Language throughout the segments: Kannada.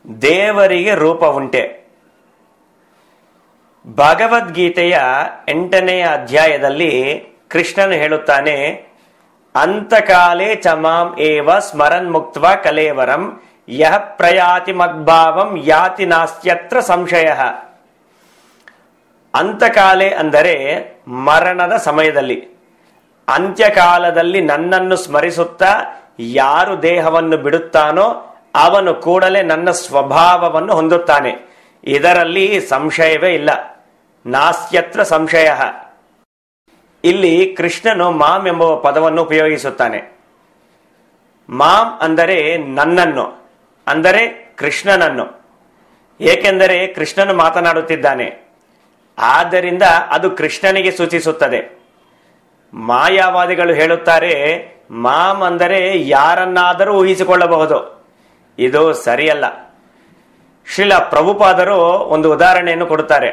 ದೇವರಿಗೆ ರೂಪ ಉಂಟೆ ಭಗವದ್ಗೀತೆಯ ಎಂಟನೆಯ ಅಧ್ಯಾಯದಲ್ಲಿ ಕೃಷ್ಣನು ಹೇಳುತ್ತಾನೆ ಅಂತಕಾಲೇ ಚಮಾಂ ಏವ ಸ್ಮರನ್ ಮುಕ್ತ್ವ ಕಲೇವರಂ ಯಹ ಪ್ರಯಾತಿ ಮಗ್ಭಾವಂ ಯಾತಿ ನಾಸ್ತ್ಯತ್ರ ಸಂಶಯ ಅಂತಕಾಲೆ ಅಂದರೆ ಮರಣದ ಸಮಯದಲ್ಲಿ ಅಂತ್ಯಕಾಲದಲ್ಲಿ ನನ್ನನ್ನು ಸ್ಮರಿಸುತ್ತಾ ಯಾರು ದೇಹವನ್ನು ಬಿಡುತ್ತಾನೋ ಅವನು ಕೂಡಲೇ ನನ್ನ ಸ್ವಭಾವವನ್ನು ಹೊಂದುತ್ತಾನೆ ಇದರಲ್ಲಿ ಸಂಶಯವೇ ಇಲ್ಲ ನಾಸ್ತ್ಯತ್ರ ಸಂಶಯ ಇಲ್ಲಿ ಕೃಷ್ಣನು ಮಾಂ ಎಂಬ ಪದವನ್ನು ಉಪಯೋಗಿಸುತ್ತಾನೆ ಮಾಂ ಅಂದರೆ ನನ್ನನ್ನು ಅಂದರೆ ಕೃಷ್ಣನನ್ನು ಏಕೆಂದರೆ ಕೃಷ್ಣನು ಮಾತನಾಡುತ್ತಿದ್ದಾನೆ ಆದ್ದರಿಂದ ಅದು ಕೃಷ್ಣನಿಗೆ ಸೂಚಿಸುತ್ತದೆ ಮಾಯಾವಾದಿಗಳು ಹೇಳುತ್ತಾರೆ ಮಾಂ ಅಂದರೆ ಯಾರನ್ನಾದರೂ ಊಹಿಸಿಕೊಳ್ಳಬಹುದು ಇದು ಸರಿಯಲ್ಲ ಶ್ರೀಲ ಪ್ರಭುಪಾದರು ಒಂದು ಉದಾಹರಣೆಯನ್ನು ಕೊಡುತ್ತಾರೆ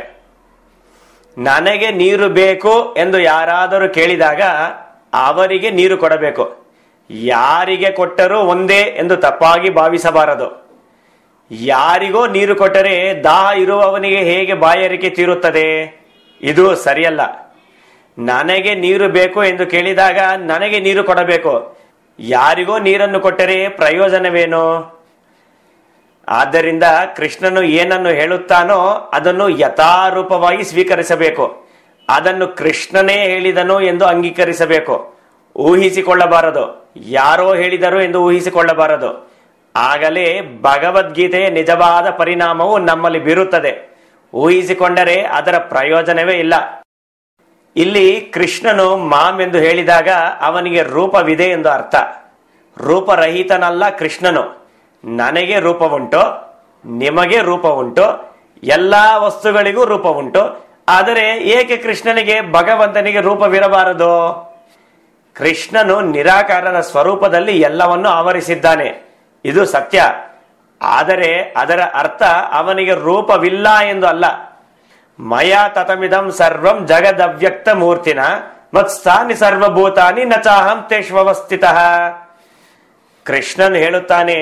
ನನಗೆ ನೀರು ಬೇಕು ಎಂದು ಯಾರಾದರೂ ಕೇಳಿದಾಗ ಅವರಿಗೆ ನೀರು ಕೊಡಬೇಕು ಯಾರಿಗೆ ಕೊಟ್ಟರೂ ಒಂದೇ ಎಂದು ತಪ್ಪಾಗಿ ಭಾವಿಸಬಾರದು ಯಾರಿಗೋ ನೀರು ಕೊಟ್ಟರೆ ದಾಹ ಇರುವವನಿಗೆ ಹೇಗೆ ಬಾಯಾರಿಕೆ ತೀರುತ್ತದೆ ಇದು ಸರಿಯಲ್ಲ ನನಗೆ ನೀರು ಬೇಕು ಎಂದು ಕೇಳಿದಾಗ ನನಗೆ ನೀರು ಕೊಡಬೇಕು ಯಾರಿಗೋ ನೀರನ್ನು ಕೊಟ್ಟರೆ ಪ್ರಯೋಜನವೇನು ಆದ್ದರಿಂದ ಕೃಷ್ಣನು ಏನನ್ನು ಹೇಳುತ್ತಾನೋ ಅದನ್ನು ಯಥಾರೂಪವಾಗಿ ಸ್ವೀಕರಿಸಬೇಕು ಅದನ್ನು ಕೃಷ್ಣನೇ ಹೇಳಿದನು ಎಂದು ಅಂಗೀಕರಿಸಬೇಕು ಊಹಿಸಿಕೊಳ್ಳಬಾರದು ಯಾರೋ ಹೇಳಿದರು ಎಂದು ಊಹಿಸಿಕೊಳ್ಳಬಾರದು ಆಗಲೇ ಭಗವದ್ಗೀತೆಯ ನಿಜವಾದ ಪರಿಣಾಮವು ನಮ್ಮಲ್ಲಿ ಬೀರುತ್ತದೆ ಊಹಿಸಿಕೊಂಡರೆ ಅದರ ಪ್ರಯೋಜನವೇ ಇಲ್ಲ ಇಲ್ಲಿ ಕೃಷ್ಣನು ಮಾಮ್ ಎಂದು ಹೇಳಿದಾಗ ಅವನಿಗೆ ರೂಪವಿದೆ ಎಂದು ಅರ್ಥ ರೂಪರಹಿತನಲ್ಲ ಕೃಷ್ಣನು ನನಗೆ ರೂಪ ಉಂಟು ನಿಮಗೆ ರೂಪ ಉಂಟು ಎಲ್ಲಾ ವಸ್ತುಗಳಿಗೂ ರೂಪ ಉಂಟು ಆದರೆ ಏಕೆ ಕೃಷ್ಣನಿಗೆ ಭಗವಂತನಿಗೆ ರೂಪವಿರಬಾರದು ಕೃಷ್ಣನು ನಿರಾಕಾರದ ಸ್ವರೂಪದಲ್ಲಿ ಎಲ್ಲವನ್ನು ಆವರಿಸಿದ್ದಾನೆ ಇದು ಸತ್ಯ ಆದರೆ ಅದರ ಅರ್ಥ ಅವನಿಗೆ ರೂಪವಿಲ್ಲ ಎಂದು ಅಲ್ಲ ಮಯ ತತಮಿದಂ ಸರ್ವಂ ಜಗದವ್ಯಕ್ತ ಮೂರ್ತಿನ ಮತ್ಸ್ಥಾನಿ ಸರ್ವಭೂತಾನಿ ನಚಾಹಂ ತೇಷ್ವವಸ್ಥಿತ ಕೃಷ್ಣನ್ ಹೇಳುತ್ತಾನೆ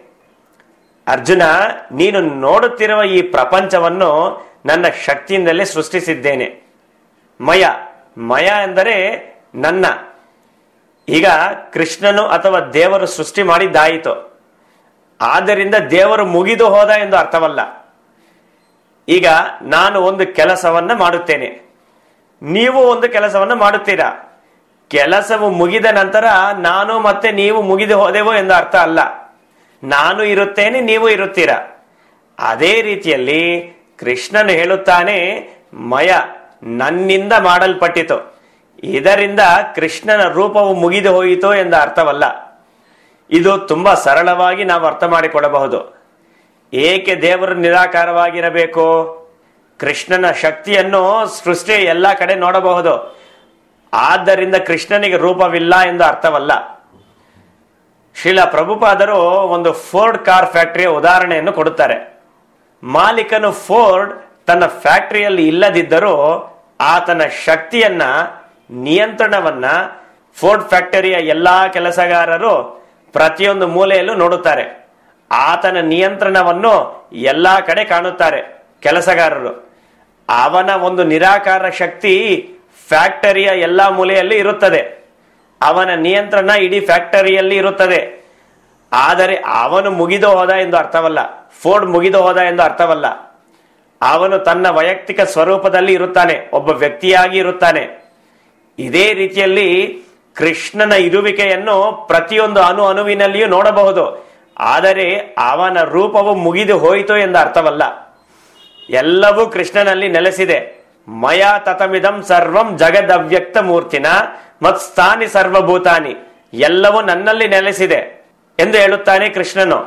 ಅರ್ಜುನ ನೀನು ನೋಡುತ್ತಿರುವ ಈ ಪ್ರಪಂಚವನ್ನು ನನ್ನ ಶಕ್ತಿಯಿಂದಲೇ ಸೃಷ್ಟಿಸಿದ್ದೇನೆ ಮಯ ಮಯ ಎಂದರೆ ನನ್ನ ಈಗ ಕೃಷ್ಣನು ಅಥವಾ ದೇವರು ಸೃಷ್ಟಿ ಮಾಡಿದ್ದಾಯಿತು ಆದ್ದರಿಂದ ದೇವರು ಮುಗಿದು ಹೋದ ಎಂದು ಅರ್ಥವಲ್ಲ ಈಗ ನಾನು ಒಂದು ಕೆಲಸವನ್ನ ಮಾಡುತ್ತೇನೆ ನೀವು ಒಂದು ಕೆಲಸವನ್ನ ಮಾಡುತ್ತೀರಾ ಕೆಲಸವು ಮುಗಿದ ನಂತರ ನಾನು ಮತ್ತೆ ನೀವು ಮುಗಿದು ಹೋದೆವು ಎಂದು ಅರ್ಥ ಅಲ್ಲ ನಾನು ಇರುತ್ತೇನೆ ನೀವು ಇರುತ್ತೀರಾ ಅದೇ ರೀತಿಯಲ್ಲಿ ಕೃಷ್ಣನು ಹೇಳುತ್ತಾನೆ ಮಯ ನನ್ನಿಂದ ಮಾಡಲ್ಪಟ್ಟಿತು ಇದರಿಂದ ಕೃಷ್ಣನ ರೂಪವು ಮುಗಿದು ಹೋಯಿತು ಎಂದ ಅರ್ಥವಲ್ಲ ಇದು ತುಂಬಾ ಸರಳವಾಗಿ ನಾವು ಅರ್ಥ ಮಾಡಿಕೊಳ್ಳಬಹುದು ಏಕೆ ದೇವರು ನಿರಾಕಾರವಾಗಿರಬೇಕು ಕೃಷ್ಣನ ಶಕ್ತಿಯನ್ನು ಸೃಷ್ಟಿಯ ಎಲ್ಲಾ ಕಡೆ ನೋಡಬಹುದು ಆದ್ದರಿಂದ ಕೃಷ್ಣನಿಗೆ ರೂಪವಿಲ್ಲ ಎಂದು ಅರ್ಥವಲ್ಲ ಶ್ರೀಲ ಪ್ರಭುಪಾದರು ಒಂದು ಫೋರ್ಡ್ ಕಾರ್ ಫ್ಯಾಕ್ಟರಿಯ ಉದಾಹರಣೆಯನ್ನು ಕೊಡುತ್ತಾರೆ ಮಾಲೀಕನು ಫೋರ್ಡ್ ತನ್ನ ಫ್ಯಾಕ್ಟರಿಯಲ್ಲಿ ಇಲ್ಲದಿದ್ದರೂ ಆತನ ಶಕ್ತಿಯನ್ನ ನಿಯಂತ್ರಣವನ್ನ ಫೋರ್ಡ್ ಫ್ಯಾಕ್ಟರಿಯ ಎಲ್ಲಾ ಕೆಲಸಗಾರರು ಪ್ರತಿಯೊಂದು ಮೂಲೆಯಲ್ಲೂ ನೋಡುತ್ತಾರೆ ಆತನ ನಿಯಂತ್ರಣವನ್ನು ಎಲ್ಲಾ ಕಡೆ ಕಾಣುತ್ತಾರೆ ಕೆಲಸಗಾರರು ಅವನ ಒಂದು ನಿರಾಕಾರ ಶಕ್ತಿ ಫ್ಯಾಕ್ಟರಿಯ ಎಲ್ಲಾ ಮೂಲೆಯಲ್ಲಿ ಇರುತ್ತದೆ ಅವನ ನಿಯಂತ್ರಣ ಇಡೀ ಫ್ಯಾಕ್ಟರಿಯಲ್ಲಿ ಇರುತ್ತದೆ ಆದರೆ ಅವನು ಮುಗಿದು ಹೋದ ಎಂದು ಅರ್ಥವಲ್ಲ ಫೋರ್ಡ್ ಮುಗಿದು ಹೋದ ಎಂದು ಅರ್ಥವಲ್ಲ ಅವನು ತನ್ನ ವೈಯಕ್ತಿಕ ಸ್ವರೂಪದಲ್ಲಿ ಇರುತ್ತಾನೆ ಒಬ್ಬ ವ್ಯಕ್ತಿಯಾಗಿ ಇರುತ್ತಾನೆ ಇದೇ ರೀತಿಯಲ್ಲಿ ಕೃಷ್ಣನ ಇರುವಿಕೆಯನ್ನು ಪ್ರತಿಯೊಂದು ಅಣು ಅಣುವಿನಲ್ಲಿಯೂ ನೋಡಬಹುದು ಆದರೆ ಅವನ ರೂಪವು ಮುಗಿದು ಹೋಯಿತು ಎಂದು ಅರ್ಥವಲ್ಲ ಎಲ್ಲವೂ ಕೃಷ್ಣನಲ್ಲಿ ನೆಲೆಸಿದೆ ಮಯ ತತಮಿದಂ ಸರ್ವಂ ಜಗದವ್ಯಕ್ತ ಮೂರ್ತಿನ ಮತ್ಸ್ಥಾನಿ ಸರ್ವಭೂತಾನಿ ಎಲ್ಲವೂ ನನ್ನಲ್ಲಿ ನೆಲೆಸಿದೆ ಎಂದು ಹೇಳುತ್ತಾನೆ ಕೃಷ್ಣನು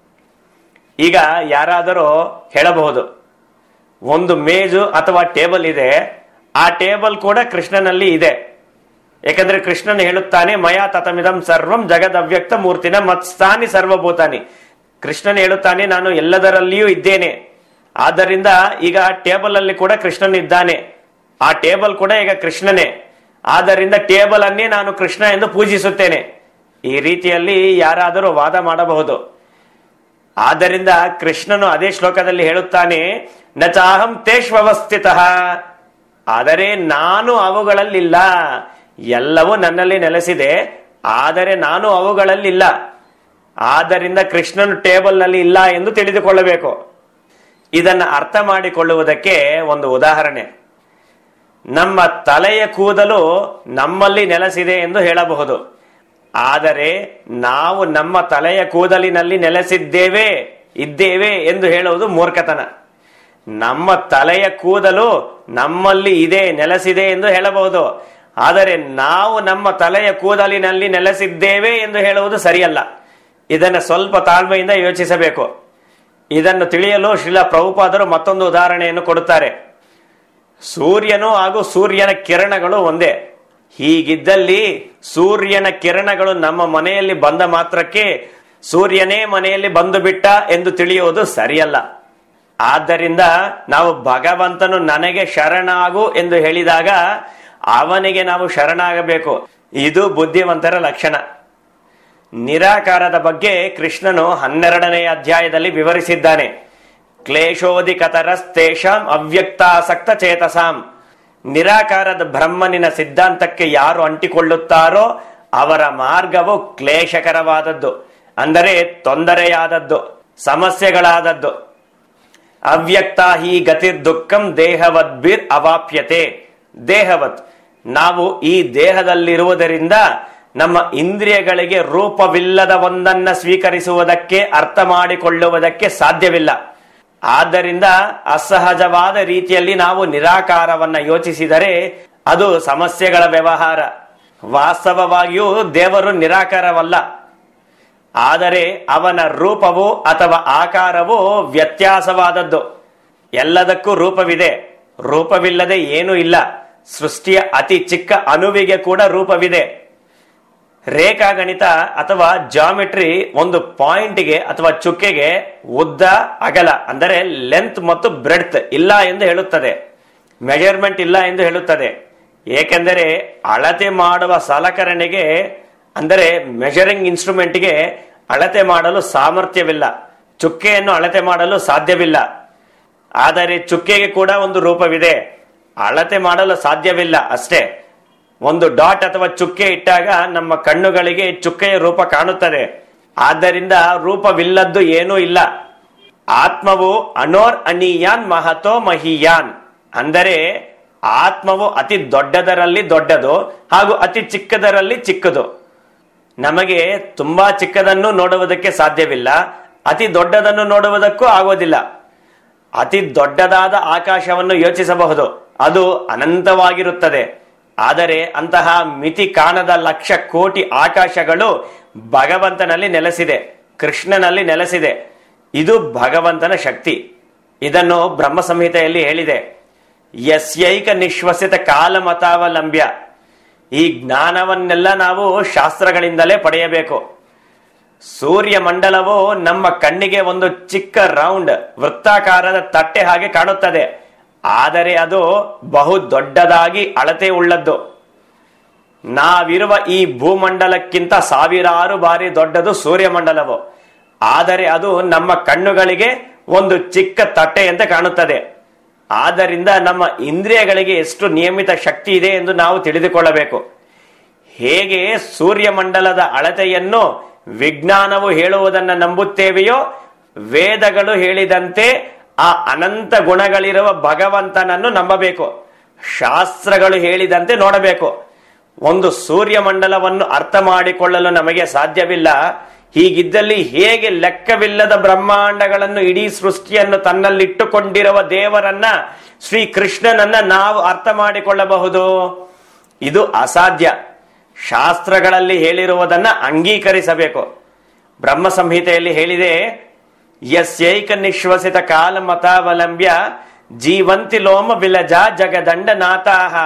ಈಗ ಯಾರಾದರೂ ಹೇಳಬಹುದು ಒಂದು ಮೇಜು ಅಥವಾ ಟೇಬಲ್ ಇದೆ ಆ ಟೇಬಲ್ ಕೂಡ ಕೃಷ್ಣನಲ್ಲಿ ಇದೆ ಯಾಕಂದ್ರೆ ಕೃಷ್ಣನ್ ಹೇಳುತ್ತಾನೆ ಮಯ ತತಮಿದಂ ಸರ್ವಂ ಜಗದವ್ಯಕ್ತ ಮೂರ್ತಿನ ಮತ್ಸ್ಥಾನಿ ಸರ್ವಭೂತಾನಿ ಕೃಷ್ಣನ್ ಹೇಳುತ್ತಾನೆ ನಾನು ಎಲ್ಲದರಲ್ಲಿಯೂ ಇದ್ದೇನೆ ಆದ್ದರಿಂದ ಈಗ ಟೇಬಲ್ ಅಲ್ಲಿ ಕೂಡ ಕೃಷ್ಣನ್ ಇದ್ದಾನೆ ಆ ಟೇಬಲ್ ಕೂಡ ಈಗ ಕೃಷ್ಣನೇ ಆದ್ದರಿಂದ ಟೇಬಲ್ ಅನ್ನೇ ನಾನು ಕೃಷ್ಣ ಎಂದು ಪೂಜಿಸುತ್ತೇನೆ ಈ ರೀತಿಯಲ್ಲಿ ಯಾರಾದರೂ ವಾದ ಮಾಡಬಹುದು ಆದ್ದರಿಂದ ಕೃಷ್ಣನು ಅದೇ ಶ್ಲೋಕದಲ್ಲಿ ಹೇಳುತ್ತಾನೆ ನ ಚಾಹಂ ತೇಷ್ವವಸ್ಥಿತ ಆದರೆ ನಾನು ಅವುಗಳಲ್ಲಿಲ್ಲ ಎಲ್ಲವೂ ನನ್ನಲ್ಲಿ ನೆಲೆಸಿದೆ ಆದರೆ ನಾನು ಅವುಗಳಲ್ಲಿಲ್ಲ ಆದ್ದರಿಂದ ಕೃಷ್ಣನು ಟೇಬಲ್ ನಲ್ಲಿ ಇಲ್ಲ ಎಂದು ತಿಳಿದುಕೊಳ್ಳಬೇಕು ಇದನ್ನ ಅರ್ಥ ಮಾಡಿಕೊಳ್ಳುವುದಕ್ಕೆ ಒಂದು ಉದಾಹರಣೆ ನಮ್ಮ ತಲೆಯ ಕೂದಲು ನಮ್ಮಲ್ಲಿ ನೆಲೆಸಿದೆ ಎಂದು ಹೇಳಬಹುದು ಆದರೆ ನಾವು ನಮ್ಮ ತಲೆಯ ಕೂದಲಿನಲ್ಲಿ ನೆಲೆಸಿದ್ದೇವೆ ಇದ್ದೇವೆ ಎಂದು ಹೇಳುವುದು ಮೂರ್ಖತನ ನಮ್ಮ ತಲೆಯ ಕೂದಲು ನಮ್ಮಲ್ಲಿ ಇದೆ ನೆಲೆಸಿದೆ ಎಂದು ಹೇಳಬಹುದು ಆದರೆ ನಾವು ನಮ್ಮ ತಲೆಯ ಕೂದಲಿನಲ್ಲಿ ನೆಲೆಸಿದ್ದೇವೆ ಎಂದು ಹೇಳುವುದು ಸರಿಯಲ್ಲ ಇದನ್ನು ಸ್ವಲ್ಪ ತಾಳ್ಮೆಯಿಂದ ಯೋಚಿಸಬೇಕು ಇದನ್ನು ತಿಳಿಯಲು ಶ್ರೀಲ ಪ್ರಭುಪಾದರು ಮತ್ತೊಂದು ಉದಾಹರಣೆಯನ್ನು ಕೊಡುತ್ತಾರೆ ಸೂರ್ಯನು ಹಾಗೂ ಸೂರ್ಯನ ಕಿರಣಗಳು ಒಂದೇ ಹೀಗಿದ್ದಲ್ಲಿ ಸೂರ್ಯನ ಕಿರಣಗಳು ನಮ್ಮ ಮನೆಯಲ್ಲಿ ಬಂದ ಮಾತ್ರಕ್ಕೆ ಸೂರ್ಯನೇ ಮನೆಯಲ್ಲಿ ಬಂದು ಬಿಟ್ಟ ಎಂದು ತಿಳಿಯುವುದು ಸರಿಯಲ್ಲ ಆದ್ದರಿಂದ ನಾವು ಭಗವಂತನು ನನಗೆ ಶರಣಾಗು ಎಂದು ಹೇಳಿದಾಗ ಅವನಿಗೆ ನಾವು ಶರಣಾಗಬೇಕು ಇದು ಬುದ್ಧಿವಂತರ ಲಕ್ಷಣ ನಿರಾಕಾರದ ಬಗ್ಗೆ ಕೃಷ್ಣನು ಹನ್ನೆರಡನೇ ಅಧ್ಯಾಯದಲ್ಲಿ ವಿವರಿಸಿದ್ದಾನೆ ಕ್ಲೇಶೋಧಿಕತರಸ್ತೇಷಾಂ ಅವ್ಯಕ್ತಾಸಕ್ತ ಚೇತಸಾಂ ನಿರಾಕಾರದ ಬ್ರಹ್ಮನಿನ ಸಿದ್ಧಾಂತಕ್ಕೆ ಯಾರು ಅಂಟಿಕೊಳ್ಳುತ್ತಾರೋ ಅವರ ಮಾರ್ಗವು ಕ್ಲೇಶಕರವಾದದ್ದು ಅಂದರೆ ತೊಂದರೆಯಾದದ್ದು ಸಮಸ್ಯೆಗಳಾದದ್ದು ಅವ್ಯಕ್ತ ಹಿ ಗತಿರ್ ದುಃಖಂ ದೇಹವದ್ಭಿರ್ ಅವಾಪ್ಯತೆ ದೇಹವತ್ ನಾವು ಈ ದೇಹದಲ್ಲಿರುವುದರಿಂದ ನಮ್ಮ ಇಂದ್ರಿಯಗಳಿಗೆ ರೂಪವಿಲ್ಲದ ಒಂದನ್ನ ಸ್ವೀಕರಿಸುವುದಕ್ಕೆ ಅರ್ಥ ಮಾಡಿಕೊಳ್ಳುವುದಕ್ಕೆ ಸಾಧ್ಯವಿಲ್ಲ ಆದ್ದರಿಂದ ಅಸಹಜವಾದ ರೀತಿಯಲ್ಲಿ ನಾವು ನಿರಾಕಾರವನ್ನ ಯೋಚಿಸಿದರೆ ಅದು ಸಮಸ್ಯೆಗಳ ವ್ಯವಹಾರ ವಾಸ್ತವವಾಗಿಯೂ ದೇವರು ನಿರಾಕಾರವಲ್ಲ ಆದರೆ ಅವನ ರೂಪವು ಅಥವಾ ಆಕಾರವು ವ್ಯತ್ಯಾಸವಾದದ್ದು ಎಲ್ಲದಕ್ಕೂ ರೂಪವಿದೆ ರೂಪವಿಲ್ಲದೆ ಏನೂ ಇಲ್ಲ ಸೃಷ್ಟಿಯ ಅತಿ ಚಿಕ್ಕ ಅಣುವಿಗೆ ಕೂಡ ರೂಪವಿದೆ ರೇಖಾಗಣಿತ ಅಥವಾ ಜಾಮಿಟ್ರಿ ಒಂದು ಪಾಯಿಂಟ್ಗೆ ಅಥವಾ ಚುಕ್ಕೆಗೆ ಉದ್ದ ಅಗಲ ಅಂದರೆ ಲೆಂತ್ ಮತ್ತು ಬ್ರೆಡ್ತ್ ಇಲ್ಲ ಎಂದು ಹೇಳುತ್ತದೆ ಮೆಜರ್ಮೆಂಟ್ ಇಲ್ಲ ಎಂದು ಹೇಳುತ್ತದೆ ಏಕೆಂದರೆ ಅಳತೆ ಮಾಡುವ ಸಲಕರಣೆಗೆ ಅಂದರೆ ಮೆಜರಿಂಗ್ ಇನ್ಸ್ಟ್ರೂಮೆಂಟ್ಗೆ ಅಳತೆ ಮಾಡಲು ಸಾಮರ್ಥ್ಯವಿಲ್ಲ ಚುಕ್ಕೆಯನ್ನು ಅಳತೆ ಮಾಡಲು ಸಾಧ್ಯವಿಲ್ಲ ಆದರೆ ಚುಕ್ಕೆಗೆ ಕೂಡ ಒಂದು ರೂಪವಿದೆ ಅಳತೆ ಮಾಡಲು ಸಾಧ್ಯವಿಲ್ಲ ಅಷ್ಟೇ ಒಂದು ಡಾಟ್ ಅಥವಾ ಚುಕ್ಕೆ ಇಟ್ಟಾಗ ನಮ್ಮ ಕಣ್ಣುಗಳಿಗೆ ಚುಕ್ಕೆಯ ರೂಪ ಕಾಣುತ್ತದೆ ಆದ್ದರಿಂದ ರೂಪವಿಲ್ಲದ್ದು ಏನೂ ಇಲ್ಲ ಆತ್ಮವು ಅನೋರ್ ಅನಿಯಾನ್ ಮಹತೋ ಮಹಿಯಾನ್ ಅಂದರೆ ಆತ್ಮವು ಅತಿ ದೊಡ್ಡದರಲ್ಲಿ ದೊಡ್ಡದು ಹಾಗೂ ಅತಿ ಚಿಕ್ಕದರಲ್ಲಿ ಚಿಕ್ಕದು ನಮಗೆ ತುಂಬಾ ಚಿಕ್ಕದನ್ನು ನೋಡುವುದಕ್ಕೆ ಸಾಧ್ಯವಿಲ್ಲ ಅತಿ ದೊಡ್ಡದನ್ನು ನೋಡುವುದಕ್ಕೂ ಆಗೋದಿಲ್ಲ ಅತಿ ದೊಡ್ಡದಾದ ಆಕಾಶವನ್ನು ಯೋಚಿಸಬಹುದು ಅದು ಅನಂತವಾಗಿರುತ್ತದೆ ಆದರೆ ಅಂತಹ ಮಿತಿ ಕಾಣದ ಲಕ್ಷ ಕೋಟಿ ಆಕಾಶಗಳು ಭಗವಂತನಲ್ಲಿ ನೆಲೆಸಿದೆ ಕೃಷ್ಣನಲ್ಲಿ ನೆಲೆಸಿದೆ ಇದು ಭಗವಂತನ ಶಕ್ತಿ ಇದನ್ನು ಬ್ರಹ್ಮ ಸಂಹಿತೆಯಲ್ಲಿ ಹೇಳಿದೆ ಯಸ್ಯೈಕ ನಿಶ್ವಸಿತ ಕಾಲಮತಾವಲಂಬ್ಯ ಈ ಜ್ಞಾನವನ್ನೆಲ್ಲ ನಾವು ಶಾಸ್ತ್ರಗಳಿಂದಲೇ ಪಡೆಯಬೇಕು ಸೂರ್ಯ ಮಂಡಲವು ನಮ್ಮ ಕಣ್ಣಿಗೆ ಒಂದು ಚಿಕ್ಕ ರೌಂಡ್ ವೃತ್ತಾಕಾರದ ತಟ್ಟೆ ಹಾಗೆ ಕಾಣುತ್ತದೆ ಆದರೆ ಅದು ಬಹು ದೊಡ್ಡದಾಗಿ ಅಳತೆ ಉಳ್ಳದ್ದು ನಾವಿರುವ ಈ ಭೂಮಂಡಲಕ್ಕಿಂತ ಸಾವಿರಾರು ಬಾರಿ ದೊಡ್ಡದು ಸೂರ್ಯಮಂಡಲವು ಆದರೆ ಅದು ನಮ್ಮ ಕಣ್ಣುಗಳಿಗೆ ಒಂದು ಚಿಕ್ಕ ತಟ್ಟೆಯಂತೆ ಕಾಣುತ್ತದೆ ಆದ್ದರಿಂದ ನಮ್ಮ ಇಂದ್ರಿಯಗಳಿಗೆ ಎಷ್ಟು ನಿಯಮಿತ ಶಕ್ತಿ ಇದೆ ಎಂದು ನಾವು ತಿಳಿದುಕೊಳ್ಳಬೇಕು ಹೇಗೆ ಸೂರ್ಯಮಂಡಲದ ಅಳತೆಯನ್ನು ವಿಜ್ಞಾನವು ಹೇಳುವುದನ್ನು ನಂಬುತ್ತೇವೆಯೋ ವೇದಗಳು ಹೇಳಿದಂತೆ ಆ ಅನಂತ ಗುಣಗಳಿರುವ ಭಗವಂತನನ್ನು ನಂಬಬೇಕು ಶಾಸ್ತ್ರಗಳು ಹೇಳಿದಂತೆ ನೋಡಬೇಕು ಒಂದು ಸೂರ್ಯಮಂಡಲವನ್ನು ಅರ್ಥ ಮಾಡಿಕೊಳ್ಳಲು ನಮಗೆ ಸಾಧ್ಯವಿಲ್ಲ ಹೀಗಿದ್ದಲ್ಲಿ ಹೇಗೆ ಲೆಕ್ಕವಿಲ್ಲದ ಬ್ರಹ್ಮಾಂಡಗಳನ್ನು ಇಡೀ ಸೃಷ್ಟಿಯನ್ನು ತನ್ನಲ್ಲಿಟ್ಟುಕೊಂಡಿರುವ ದೇವರನ್ನ ಶ್ರೀ ಕೃಷ್ಣನನ್ನ ನಾವು ಅರ್ಥ ಮಾಡಿಕೊಳ್ಳಬಹುದು ಇದು ಅಸಾಧ್ಯ ಶಾಸ್ತ್ರಗಳಲ್ಲಿ ಹೇಳಿರುವುದನ್ನ ಅಂಗೀಕರಿಸಬೇಕು ಬ್ರಹ್ಮ ಸಂಹಿತೆಯಲ್ಲಿ ಹೇಳಿದೆ ಯಸ್ಯೈಕ ನಿಶ್ವಸಿತ ಕಾಲ ಮತಾವಲಂಬ್ಯ ಜೀವಂತಿ ಲೋಮ ವಿಲಜ ಜಗದಂಡನಾಥಾಹ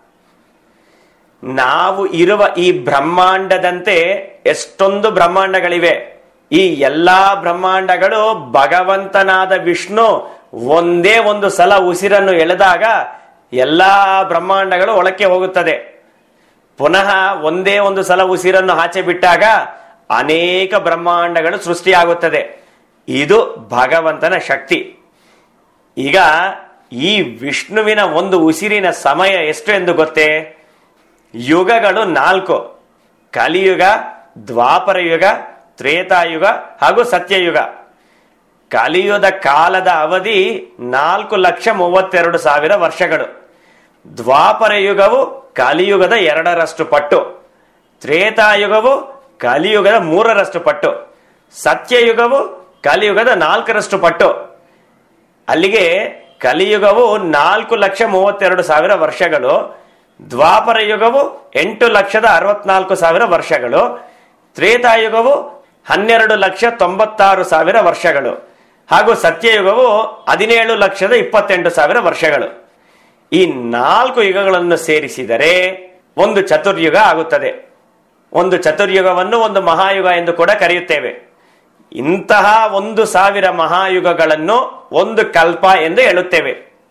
ನಾವು ಇರುವ ಈ ಬ್ರಹ್ಮಾಂಡದಂತೆ ಎಷ್ಟೊಂದು ಬ್ರಹ್ಮಾಂಡಗಳಿವೆ ಈ ಎಲ್ಲಾ ಬ್ರಹ್ಮಾಂಡಗಳು ಭಗವಂತನಾದ ವಿಷ್ಣು ಒಂದೇ ಒಂದು ಸಲ ಉಸಿರನ್ನು ಎಳೆದಾಗ ಎಲ್ಲಾ ಬ್ರಹ್ಮಾಂಡಗಳು ಒಳಕ್ಕೆ ಹೋಗುತ್ತದೆ ಪುನಃ ಒಂದೇ ಒಂದು ಸಲ ಉಸಿರನ್ನು ಆಚೆ ಬಿಟ್ಟಾಗ ಅನೇಕ ಬ್ರಹ್ಮಾಂಡಗಳು ಸೃಷ್ಟಿಯಾಗುತ್ತದೆ ಇದು ಭಗವಂತನ ಶಕ್ತಿ ಈಗ ಈ ವಿಷ್ಣುವಿನ ಒಂದು ಉಸಿರಿನ ಸಮಯ ಎಷ್ಟು ಎಂದು ಗೊತ್ತೇ ಯುಗಗಳು ನಾಲ್ಕು ಕಲಿಯುಗ ದ್ವಾಪರ ಯುಗ ತ್ರೇತಾಯುಗ ಹಾಗೂ ಸತ್ಯಯುಗ ಕಲಿಯುಗದ ಕಾಲದ ಅವಧಿ ನಾಲ್ಕು ಲಕ್ಷ ಮೂವತ್ತೆರಡು ಸಾವಿರ ವರ್ಷಗಳು ದ್ವಾಪರ ಯುಗವು ಕಲಿಯುಗದ ಎರಡರಷ್ಟು ಪಟ್ಟು ತ್ರೇತಾಯುಗವು ಕಲಿಯುಗದ ಮೂರರಷ್ಟು ಪಟ್ಟು ಸತ್ಯಯುಗವು ಕಲಿಯುಗದ ನಾಲ್ಕರಷ್ಟು ಪಟ್ಟು ಅಲ್ಲಿಗೆ ಕಲಿಯುಗವು ನಾಲ್ಕು ಲಕ್ಷ ಮೂವತ್ತೆರಡು ಸಾವಿರ ವರ್ಷಗಳು ದ್ವಾಪರ ಯುಗವು ಎಂಟು ಲಕ್ಷದ ಅರವತ್ನಾಲ್ಕು ಸಾವಿರ ವರ್ಷಗಳು ತ್ರೇತಾಯುಗವು ಹನ್ನೆರಡು ಲಕ್ಷ ತೊಂಬತ್ತಾರು ಸಾವಿರ ವರ್ಷಗಳು ಹಾಗೂ ಸತ್ಯಯುಗವು ಹದಿನೇಳು ಲಕ್ಷದ ಇಪ್ಪತ್ತೆಂಟು ಸಾವಿರ ವರ್ಷಗಳು ಈ ನಾಲ್ಕು ಯುಗಗಳನ್ನು ಸೇರಿಸಿದರೆ ಒಂದು ಚತುರ್ಯುಗ ಆಗುತ್ತದೆ ಒಂದು ಚತುರ್ಯುಗವನ್ನು ಒಂದು ಮಹಾಯುಗ ಎಂದು ಕೂಡ ಕರೆಯುತ್ತೇವೆ ಇಂತಹ ಒಂದು ಸಾವಿರ ಮಹಾಯುಗಗಳನ್ನು ಒಂದು ಕಲ್ಪ ಎಂದು ಹೇಳುತ್ತೇವೆ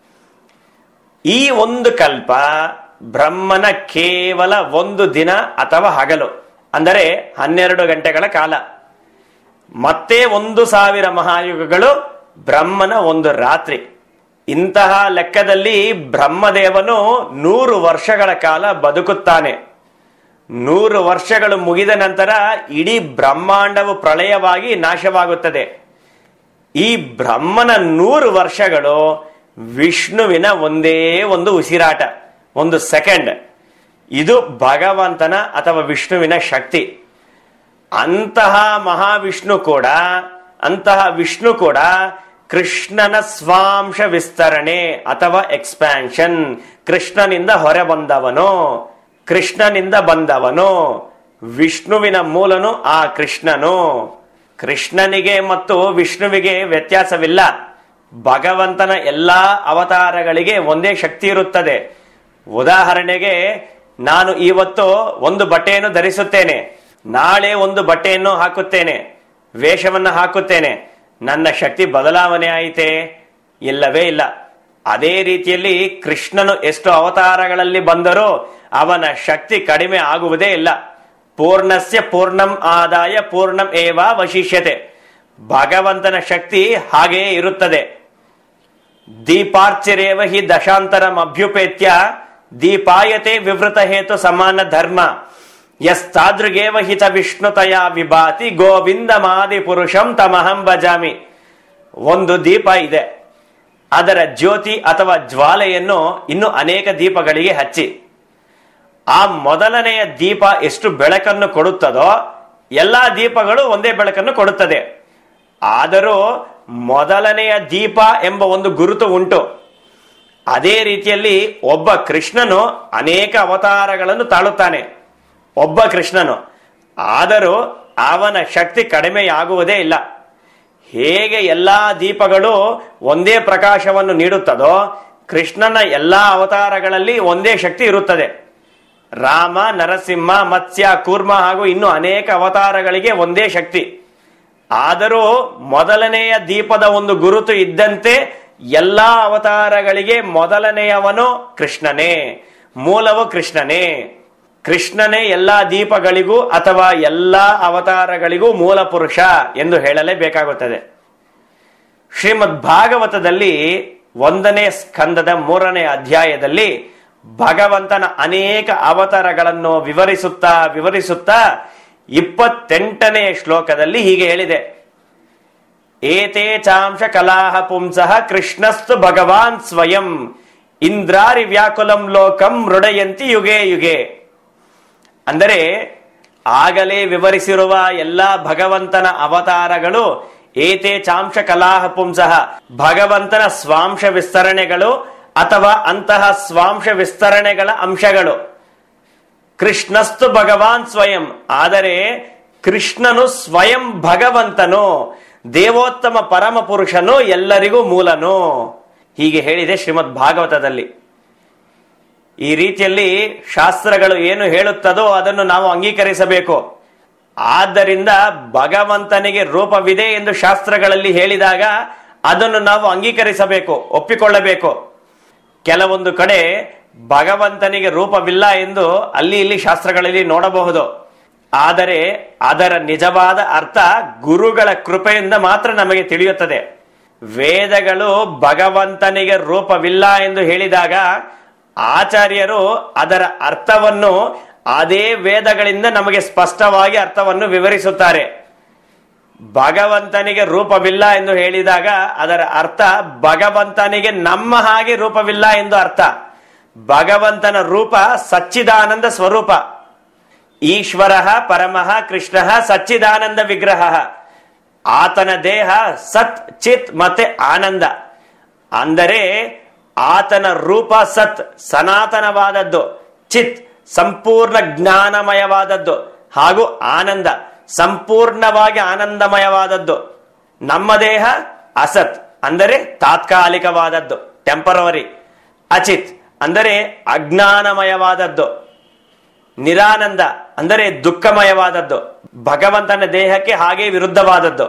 ಈ ಒಂದು ಕಲ್ಪ ಬ್ರಹ್ಮನ ಕೇವಲ ಒಂದು ದಿನ ಅಥವಾ ಹಗಲು ಅಂದರೆ ಹನ್ನೆರಡು ಗಂಟೆಗಳ ಕಾಲ ಮತ್ತೆ ಒಂದು ಸಾವಿರ ಮಹಾಯುಗಗಳು ಬ್ರಹ್ಮನ ಒಂದು ರಾತ್ರಿ ಇಂತಹ ಲೆಕ್ಕದಲ್ಲಿ ಬ್ರಹ್ಮದೇವನು ನೂರು ವರ್ಷಗಳ ಕಾಲ ಬದುಕುತ್ತಾನೆ ನೂರು ವರ್ಷಗಳು ಮುಗಿದ ನಂತರ ಇಡೀ ಬ್ರಹ್ಮಾಂಡವು ಪ್ರಳಯವಾಗಿ ನಾಶವಾಗುತ್ತದೆ ಈ ಬ್ರಹ್ಮನ ನೂರು ವರ್ಷಗಳು ವಿಷ್ಣುವಿನ ಒಂದೇ ಒಂದು ಉಸಿರಾಟ ಒಂದು ಸೆಕೆಂಡ್ ಇದು ಭಗವಂತನ ಅಥವಾ ವಿಷ್ಣುವಿನ ಶಕ್ತಿ ಅಂತಹ ಮಹಾವಿಷ್ಣು ಕೂಡ ಅಂತಹ ವಿಷ್ಣು ಕೂಡ ಕೃಷ್ಣನ ಸ್ವಾಂಶ ವಿಸ್ತರಣೆ ಅಥವಾ ಎಕ್ಸ್ಪ್ಯಾನ್ಷನ್ ಕೃಷ್ಣನಿಂದ ಹೊರ ಬಂದವನು ಕೃಷ್ಣನಿಂದ ಬಂದವನು ವಿಷ್ಣುವಿನ ಮೂಲನು ಆ ಕೃಷ್ಣನು ಕೃಷ್ಣನಿಗೆ ಮತ್ತು ವಿಷ್ಣುವಿಗೆ ವ್ಯತ್ಯಾಸವಿಲ್ಲ ಭಗವಂತನ ಎಲ್ಲಾ ಅವತಾರಗಳಿಗೆ ಒಂದೇ ಶಕ್ತಿ ಇರುತ್ತದೆ ಉದಾಹರಣೆಗೆ ನಾನು ಇವತ್ತು ಒಂದು ಬಟ್ಟೆಯನ್ನು ಧರಿಸುತ್ತೇನೆ ನಾಳೆ ಒಂದು ಬಟ್ಟೆಯನ್ನು ಹಾಕುತ್ತೇನೆ ವೇಷವನ್ನು ಹಾಕುತ್ತೇನೆ ನನ್ನ ಶಕ್ತಿ ಬದಲಾವಣೆ ಆಯಿತೆ ಇಲ್ಲವೇ ಇಲ್ಲ ಅದೇ ರೀತಿಯಲ್ಲಿ ಕೃಷ್ಣನು ಎಷ್ಟು ಅವತಾರಗಳಲ್ಲಿ ಬಂದರೂ ಅವನ ಶಕ್ತಿ ಕಡಿಮೆ ಆಗುವುದೇ ಇಲ್ಲ ಪೂರ್ಣಸ್ಯ ಪೂರ್ಣಂ ಆದಾಯ ಪೂರ್ಣಂ ಏವ ವಶಿಷ್ಯತೆ ಭಗವಂತನ ಶಕ್ತಿ ಹಾಗೆಯೇ ಇರುತ್ತದೆ ದೀಪಾರ್ಚರೇವ ಹಿ ದಶಾಂತರಂ ಅಭ್ಯುಪೇತ್ಯ ದೀಪಾಯತೆ ವಿವೃತ ಹೇತು ಸಮಾನ ಧರ್ಮ ಯಸ್ತಾದೃಗೇವ ಹಿತ ವಿಷ್ಣುತಯ ವಿಭಾತಿ ಗೋವಿಂದ ಮಾದಿ ಪುರುಷಂ ತಮಹಂ ಭಜಾಮಿ ಒಂದು ದೀಪ ಇದೆ ಅದರ ಜ್ಯೋತಿ ಅಥವಾ ಜ್ವಾಲೆಯನ್ನು ಇನ್ನು ಅನೇಕ ದೀಪಗಳಿಗೆ ಹಚ್ಚಿ ಆ ಮೊದಲನೆಯ ದೀಪ ಎಷ್ಟು ಬೆಳಕನ್ನು ಕೊಡುತ್ತದೋ ಎಲ್ಲಾ ದೀಪಗಳು ಒಂದೇ ಬೆಳಕನ್ನು ಕೊಡುತ್ತದೆ ಆದರೂ ಮೊದಲನೆಯ ದೀಪ ಎಂಬ ಒಂದು ಗುರುತು ಉಂಟು ಅದೇ ರೀತಿಯಲ್ಲಿ ಒಬ್ಬ ಕೃಷ್ಣನು ಅನೇಕ ಅವತಾರಗಳನ್ನು ತಾಳುತ್ತಾನೆ ಒಬ್ಬ ಕೃಷ್ಣನು ಆದರೂ ಅವನ ಶಕ್ತಿ ಕಡಿಮೆಯಾಗುವುದೇ ಇಲ್ಲ ಹೇಗೆ ಎಲ್ಲಾ ದೀಪಗಳು ಒಂದೇ ಪ್ರಕಾಶವನ್ನು ನೀಡುತ್ತದೋ ಕೃಷ್ಣನ ಎಲ್ಲಾ ಅವತಾರಗಳಲ್ಲಿ ಒಂದೇ ಶಕ್ತಿ ಇರುತ್ತದೆ ರಾಮ ನರಸಿಂಹ ಮತ್ಸ್ಯ ಕೂರ್ಮ ಹಾಗೂ ಇನ್ನು ಅನೇಕ ಅವತಾರಗಳಿಗೆ ಒಂದೇ ಶಕ್ತಿ ಆದರೂ ಮೊದಲನೆಯ ದೀಪದ ಒಂದು ಗುರುತು ಇದ್ದಂತೆ ಎಲ್ಲಾ ಅವತಾರಗಳಿಗೆ ಮೊದಲನೆಯವನು ಕೃಷ್ಣನೇ ಮೂಲವು ಕೃಷ್ಣನೇ ಕೃಷ್ಣನೇ ಎಲ್ಲಾ ದೀಪಗಳಿಗೂ ಅಥವಾ ಎಲ್ಲಾ ಅವತಾರಗಳಿಗೂ ಮೂಲ ಪುರುಷ ಎಂದು ಹೇಳಲೇಬೇಕಾಗುತ್ತದೆ ಶ್ರೀಮದ್ ಭಾಗವತದಲ್ಲಿ ಒಂದನೇ ಸ್ಕಂದದ ಮೂರನೇ ಅಧ್ಯಾಯದಲ್ಲಿ ಭಗವಂತನ ಅನೇಕ ಅವತಾರಗಳನ್ನು ವಿವರಿಸುತ್ತಾ ವಿವರಿಸುತ್ತಾ ಇಪ್ಪತ್ತೆಂಟನೇ ಶ್ಲೋಕದಲ್ಲಿ ಹೀಗೆ ಹೇಳಿದೆ ಏತೇ ಚಾಂಶ ಕಲಾಹ ಪುಂಸಃ ಕೃಷ್ಣಸ್ತು ಭಗವಾನ್ ಸ್ವಯಂ ಇಂದ್ರಾರಿ ವ್ಯಾಕುಲಂ ಲೋಕಂ ಮೃಡಯಂತಿ ಯುಗೆ ಯುಗೆ ಅಂದರೆ ಆಗಲೇ ವಿವರಿಸಿರುವ ಎಲ್ಲಾ ಭಗವಂತನ ಅವತಾರಗಳು ಏತೇ ಚಾಂಶ ಕಲಾಹ ಪುಂಸಃ ಭಗವಂತನ ಸ್ವಾಂಶ ವಿಸ್ತರಣೆಗಳು ಅಥವಾ ಅಂತಹ ಸ್ವಾಂಶ ವಿಸ್ತರಣೆಗಳ ಅಂಶಗಳು ಕೃಷ್ಣಸ್ತು ಭಗವಾನ್ ಸ್ವಯಂ ಆದರೆ ಕೃಷ್ಣನು ಸ್ವಯಂ ಭಗವಂತನು ದೇವೋತ್ತಮ ಪರಮ ಪುರುಷನು ಎಲ್ಲರಿಗೂ ಮೂಲನು ಹೀಗೆ ಹೇಳಿದೆ ಶ್ರೀಮದ್ ಭಾಗವತದಲ್ಲಿ ಈ ರೀತಿಯಲ್ಲಿ ಶಾಸ್ತ್ರಗಳು ಏನು ಹೇಳುತ್ತದೋ ಅದನ್ನು ನಾವು ಅಂಗೀಕರಿಸಬೇಕು ಆದ್ದರಿಂದ ಭಗವಂತನಿಗೆ ರೂಪವಿದೆ ಎಂದು ಶಾಸ್ತ್ರಗಳಲ್ಲಿ ಹೇಳಿದಾಗ ಅದನ್ನು ನಾವು ಅಂಗೀಕರಿಸಬೇಕು ಒಪ್ಪಿಕೊಳ್ಳಬೇಕು ಕೆಲವೊಂದು ಕಡೆ ಭಗವಂತನಿಗೆ ರೂಪವಿಲ್ಲ ಎಂದು ಅಲ್ಲಿ ಇಲ್ಲಿ ಶಾಸ್ತ್ರಗಳಲ್ಲಿ ನೋಡಬಹುದು ಆದರೆ ಅದರ ನಿಜವಾದ ಅರ್ಥ ಗುರುಗಳ ಕೃಪೆಯಿಂದ ಮಾತ್ರ ನಮಗೆ ತಿಳಿಯುತ್ತದೆ ವೇದಗಳು ಭಗವಂತನಿಗೆ ರೂಪವಿಲ್ಲ ಎಂದು ಹೇಳಿದಾಗ ಆಚಾರ್ಯರು ಅದರ ಅರ್ಥವನ್ನು ಅದೇ ವೇದಗಳಿಂದ ನಮಗೆ ಸ್ಪಷ್ಟವಾಗಿ ಅರ್ಥವನ್ನು ವಿವರಿಸುತ್ತಾರೆ ಭಗವಂತನಿಗೆ ರೂಪವಿಲ್ಲ ಎಂದು ಹೇಳಿದಾಗ ಅದರ ಅರ್ಥ ಭಗವಂತನಿಗೆ ನಮ್ಮ ಹಾಗೆ ರೂಪವಿಲ್ಲ ಎಂದು ಅರ್ಥ ಭಗವಂತನ ರೂಪ ಸಚ್ಚಿದಾನಂದ ಸ್ವರೂಪ ಈಶ್ವರ ಪರಮಃ ಕೃಷ್ಣ ಸಚ್ಚಿದಾನಂದ ವಿಗ್ರಹ ಆತನ ದೇಹ ಸತ್ ಚಿತ್ ಮತ್ತೆ ಆನಂದ ಅಂದರೆ ಆತನ ರೂಪ ಸತ್ ಸನಾತನವಾದದ್ದು ಚಿತ್ ಸಂಪೂರ್ಣ ಜ್ಞಾನಮಯವಾದದ್ದು ಹಾಗೂ ಆನಂದ ಸಂಪೂರ್ಣವಾಗಿ ಆನಂದಮಯವಾದದ್ದು ನಮ್ಮ ದೇಹ ಅಸತ್ ಅಂದರೆ ತಾತ್ಕಾಲಿಕವಾದದ್ದು ಟೆಂಪರವರಿ ಅಚಿತ್ ಅಂದರೆ ಅಜ್ಞಾನಮಯವಾದದ್ದು ನಿರಾನಂದ ಅಂದರೆ ದುಃಖಮಯವಾದದ್ದು ಭಗವಂತನ ದೇಹಕ್ಕೆ ಹಾಗೆ ವಿರುದ್ಧವಾದದ್ದು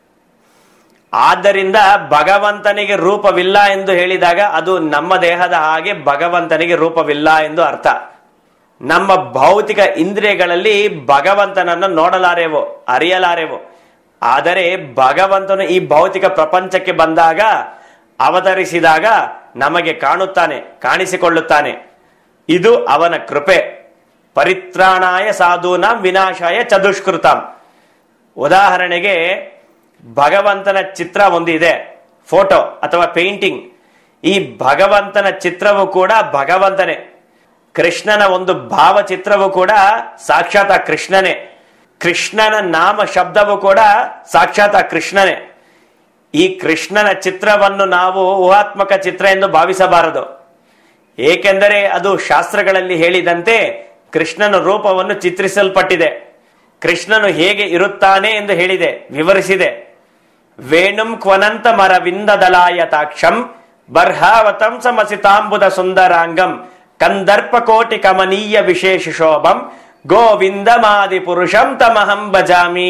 ಆದ್ದರಿಂದ ಭಗವಂತನಿಗೆ ರೂಪವಿಲ್ಲ ಎಂದು ಹೇಳಿದಾಗ ಅದು ನಮ್ಮ ದೇಹದ ಹಾಗೆ ಭಗವಂತನಿಗೆ ರೂಪವಿಲ್ಲ ಎಂದು ಅರ್ಥ ನಮ್ಮ ಭೌತಿಕ ಇಂದ್ರಿಯಗಳಲ್ಲಿ ಭಗವಂತನನ್ನು ನೋಡಲಾರೆವು ಅರಿಯಲಾರೆವು ಆದರೆ ಭಗವಂತನು ಈ ಭೌತಿಕ ಪ್ರಪಂಚಕ್ಕೆ ಬಂದಾಗ ಅವತರಿಸಿದಾಗ ನಮಗೆ ಕಾಣುತ್ತಾನೆ ಕಾಣಿಸಿಕೊಳ್ಳುತ್ತಾನೆ ಇದು ಅವನ ಕೃಪೆ ಪರಿತ್ರಾಣಾಯ ಸಾಧೂನಾಂ ವಿನಾಶಾಯ ಚದುಷ್ಕೃತಾಂ ಉದಾಹರಣೆಗೆ ಭಗವಂತನ ಚಿತ್ರ ಒಂದು ಇದೆ ಫೋಟೋ ಅಥವಾ ಪೇಂಟಿಂಗ್ ಈ ಭಗವಂತನ ಚಿತ್ರವು ಕೂಡ ಭಗವಂತನೇ ಕೃಷ್ಣನ ಒಂದು ಭಾವಚಿತ್ರವು ಕೂಡ ಸಾಕ್ಷಾತ್ ಆ ಕೃಷ್ಣನೇ ಕೃಷ್ಣನ ನಾಮ ಶಬ್ದವು ಕೂಡ ಸಾಕ್ಷಾತ್ ಆ ಕೃಷ್ಣನೇ ಈ ಕೃಷ್ಣನ ಚಿತ್ರವನ್ನು ನಾವು ಊಹಾತ್ಮಕ ಚಿತ್ರ ಎಂದು ಭಾವಿಸಬಾರದು ಏಕೆಂದರೆ ಅದು ಶಾಸ್ತ್ರಗಳಲ್ಲಿ ಹೇಳಿದಂತೆ ಕೃಷ್ಣನ ರೂಪವನ್ನು ಚಿತ್ರಿಸಲ್ಪಟ್ಟಿದೆ ಕೃಷ್ಣನು ಹೇಗೆ ಇರುತ್ತಾನೆ ಎಂದು ಹೇಳಿದೆ ವಿವರಿಸಿದೆ ವೇಣುಂ ಕ್ವನಂತ ಮರವಿಂದ ದಲಾಯತಾಕ್ಷಂ ಬರ್ಹಾವತಂ ಸಮಸಿತಾಂಬುದ ಸುಂದರಾಂಗಂ ಕಂದರ್ಪ ಕೋಟಿ ಕಮನೀಯ ವಿಶೇಷ ಶೋಭಂ ಗೋವಿಂದಮಾದಿ ಪುರುಷಂ ತಮಹಂ ಭಜಾಮಿ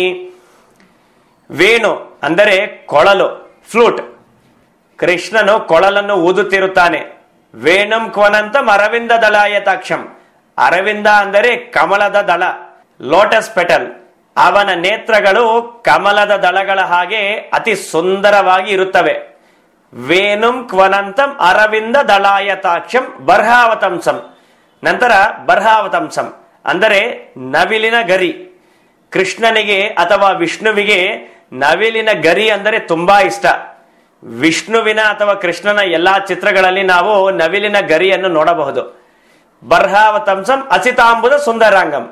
ವೇಣು ಅಂದರೆ ಕೊಳಲು ಫ್ಲೂಟ್ ಕೃಷ್ಣನು ಕೊಳಲನ್ನು ಊದುತ್ತಿರುತ್ತಾನೆ ವೇಣುಂ ಕ್ವನಂತ ಅರವಿಂದ ದಳಾಯತಾಕ್ಷಂ ಅರವಿಂದ ಅಂದರೆ ಕಮಲದ ದಳ ಲೋಟಸ್ ಪೆಟಲ್ ಅವನ ನೇತ್ರಗಳು ಕಮಲದ ದಳಗಳ ಹಾಗೆ ಅತಿ ಸುಂದರವಾಗಿ ಇರುತ್ತವೆ ವೇಣುಂ ಕ್ವನಂತಂ ಅರವಿಂದ ದಳಾಯತಾಕ್ಷಂ ಬರ್ಹಾವತಂಸಂ ನಂತರ ಬರ್ಹಾವತಂಸಂ ಅಂದರೆ ನವಿಲಿನ ಗರಿ ಕೃಷ್ಣನಿಗೆ ಅಥವಾ ವಿಷ್ಣುವಿಗೆ ನವಿಲಿನ ಗರಿ ಅಂದರೆ ತುಂಬಾ ಇಷ್ಟ ವಿಷ್ಣುವಿನ ಅಥವಾ ಕೃಷ್ಣನ ಎಲ್ಲಾ ಚಿತ್ರಗಳಲ್ಲಿ ನಾವು ನವಿಲಿನ ಗರಿಯನ್ನು ನೋಡಬಹುದು ಬರ್ಹಾವತಂಸಂ ಅಸಿತಾಂಬುದ ಸುಂದರಾಂಗಂ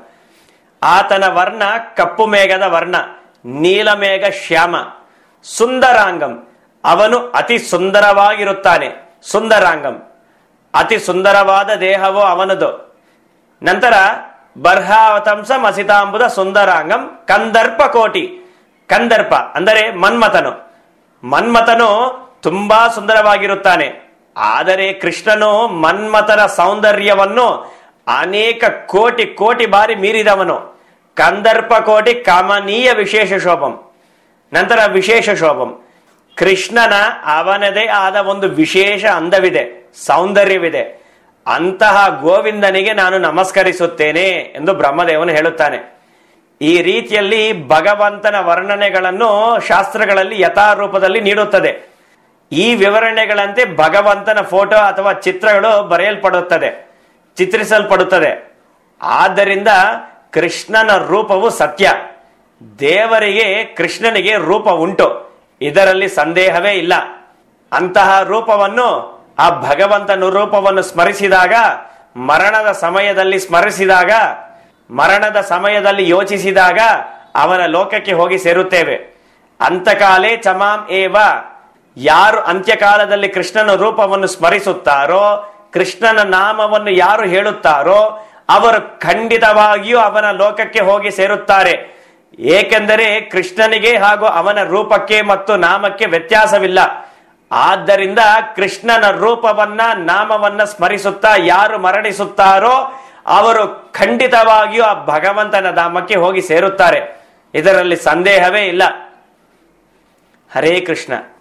ಆತನ ವರ್ಣ ಕಪ್ಪು ಮೇಘದ ವರ್ಣ ನೀಲಮೇಘ ಶ್ಯಾಮ ಸುಂದರಾಂಗಂ ಅವನು ಅತಿ ಸುಂದರವಾಗಿರುತ್ತಾನೆ ಸುಂದರಾಂಗಂ ಅತಿ ಸುಂದರವಾದ ದೇಹವು ಅವನದು ನಂತರ ಬರ್ಹಾವತಂಸಂ ಅಸಿತಾಂಬುದ ಸುಂದರಾಂಗಂ ಕಂದರ್ಪ ಕೋಟಿ ಕಂದರ್ಪ ಅಂದರೆ ಮನ್ಮಥನು ಮನ್ಮಥನು ತುಂಬಾ ಸುಂದರವಾಗಿರುತ್ತಾನೆ ಆದರೆ ಕೃಷ್ಣನು ಮನ್ಮಥನ ಸೌಂದರ್ಯವನ್ನು ಅನೇಕ ಕೋಟಿ ಕೋಟಿ ಬಾರಿ ಮೀರಿದವನು ಕಂದರ್ಪ ಕೋಟಿ ಕಮನೀಯ ವಿಶೇಷ ಶೋಭಂ ನಂತರ ವಿಶೇಷ ಶೋಭಂ ಕೃಷ್ಣನ ಅವನದೇ ಆದ ಒಂದು ವಿಶೇಷ ಅಂದವಿದೆ ಸೌಂದರ್ಯವಿದೆ ಅಂತಹ ಗೋವಿಂದನಿಗೆ ನಾನು ನಮಸ್ಕರಿಸುತ್ತೇನೆ ಎಂದು ಬ್ರಹ್ಮದೇವನು ಹೇಳುತ್ತಾನೆ ಈ ರೀತಿಯಲ್ಲಿ ಭಗವಂತನ ವರ್ಣನೆಗಳನ್ನು ಶಾಸ್ತ್ರಗಳಲ್ಲಿ ಯಥಾರೂಪದಲ್ಲಿ ನೀಡುತ್ತದೆ ಈ ವಿವರಣೆಗಳಂತೆ ಭಗವಂತನ ಫೋಟೋ ಅಥವಾ ಚಿತ್ರಗಳು ಬರೆಯಲ್ಪಡುತ್ತದೆ ಚಿತ್ರಿಸಲ್ಪಡುತ್ತದೆ ಆದ್ದರಿಂದ ಕೃಷ್ಣನ ರೂಪವು ಸತ್ಯ ದೇವರಿಗೆ ಕೃಷ್ಣನಿಗೆ ರೂಪ ಉಂಟು ಇದರಲ್ಲಿ ಸಂದೇಹವೇ ಇಲ್ಲ ಅಂತಹ ರೂಪವನ್ನು ಆ ಭಗವಂತನ ರೂಪವನ್ನು ಸ್ಮರಿಸಿದಾಗ ಮರಣದ ಸಮಯದಲ್ಲಿ ಸ್ಮರಿಸಿದಾಗ ಮರಣದ ಸಮಯದಲ್ಲಿ ಯೋಚಿಸಿದಾಗ ಅವನ ಲೋಕಕ್ಕೆ ಹೋಗಿ ಸೇರುತ್ತೇವೆ ಅಂತಕಾಲೇ ಚಮಾಂ ಏವ ಯಾರು ಅಂತ್ಯಕಾಲದಲ್ಲಿ ಕೃಷ್ಣನ ರೂಪವನ್ನು ಸ್ಮರಿಸುತ್ತಾರೋ ಕೃಷ್ಣನ ನಾಮವನ್ನು ಯಾರು ಹೇಳುತ್ತಾರೋ ಅವರು ಖಂಡಿತವಾಗಿಯೂ ಅವನ ಲೋಕಕ್ಕೆ ಹೋಗಿ ಸೇರುತ್ತಾರೆ ಏಕೆಂದರೆ ಕೃಷ್ಣನಿಗೆ ಹಾಗೂ ಅವನ ರೂಪಕ್ಕೆ ಮತ್ತು ನಾಮಕ್ಕೆ ವ್ಯತ್ಯಾಸವಿಲ್ಲ ಆದ್ದರಿಂದ ಕೃಷ್ಣನ ರೂಪವನ್ನ ನಾಮವನ್ನ ಸ್ಮರಿಸುತ್ತಾ ಯಾರು ಮರಣಿಸುತ್ತಾರೋ ಅವರು ಖಂಡಿತವಾಗಿಯೂ ಆ ಭಗವಂತನ ಧಾಮಕ್ಕೆ ಹೋಗಿ ಸೇರುತ್ತಾರೆ ಇದರಲ್ಲಿ ಸಂದೇಹವೇ ಇಲ್ಲ ಹರೇ ಕೃಷ್ಣ